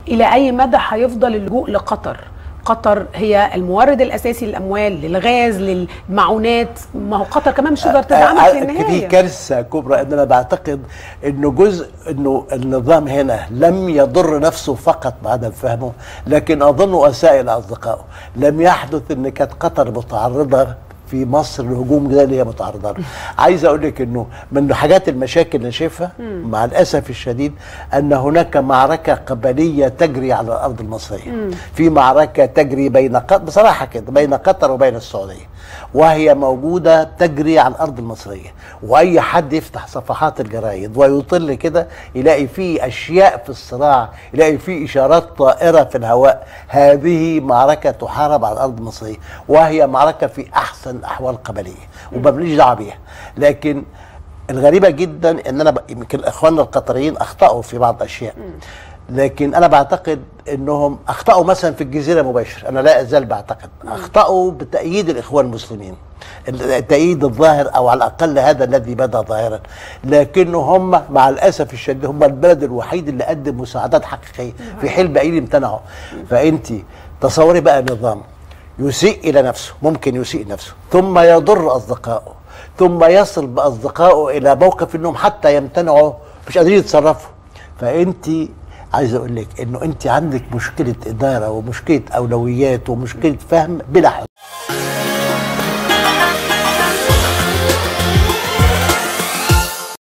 الى اي مدى هيفضل اللجوء لقطر قطر هي المورد الاساسي للاموال للغاز للمعونات ما هو قطر كمان مش تقدر تدعمك في للنهايه كارثه كبرى ان انا بعتقد انه جزء انه النظام هنا لم يضر نفسه فقط بعدم فهمه لكن اظن اساء الى اصدقائه لم يحدث ان كانت قطر متعرضه في مصر لهجوم زي اللي هي متعرضه له. عايز اقول لك انه من حاجات المشاكل اللي شايفها مع الاسف الشديد ان هناك معركه قبليه تجري على الارض المصريه في معركه تجري بين قطر بصراحه كده بين قطر وبين السعوديه وهي موجوده تجري على الارض المصريه واي حد يفتح صفحات الجرايد ويطل كده يلاقي فيه اشياء في الصراع يلاقي فيه اشارات طائره في الهواء هذه معركه تحارب على الارض المصريه وهي معركه في احسن الاحوال القبليه وماليش دعوه بيها لكن الغريبه جدا ان انا ب- يمكن اخواننا القطريين اخطاوا في بعض الاشياء لكن انا بعتقد انهم اخطاوا مثلا في الجزيره مباشر انا لا ازال بعتقد اخطاوا بتاييد الاخوان المسلمين التأييد الظاهر او على الاقل هذا الذي بدا ظاهرا لكن هم مع الاسف الشديد هم البلد الوحيد اللي قدم مساعدات حقيقيه في حين الباقيين امتنعوا فانت تصوري بقى نظام يسيء الى نفسه ممكن يسيء نفسه ثم يضر اصدقائه ثم يصل باصدقائه الى موقف انهم حتى يمتنعوا مش قادرين يتصرفوا فانت عايز اقول لك انه انت عندك مشكله اداره ومشكله اولويات ومشكله فهم بلا حدود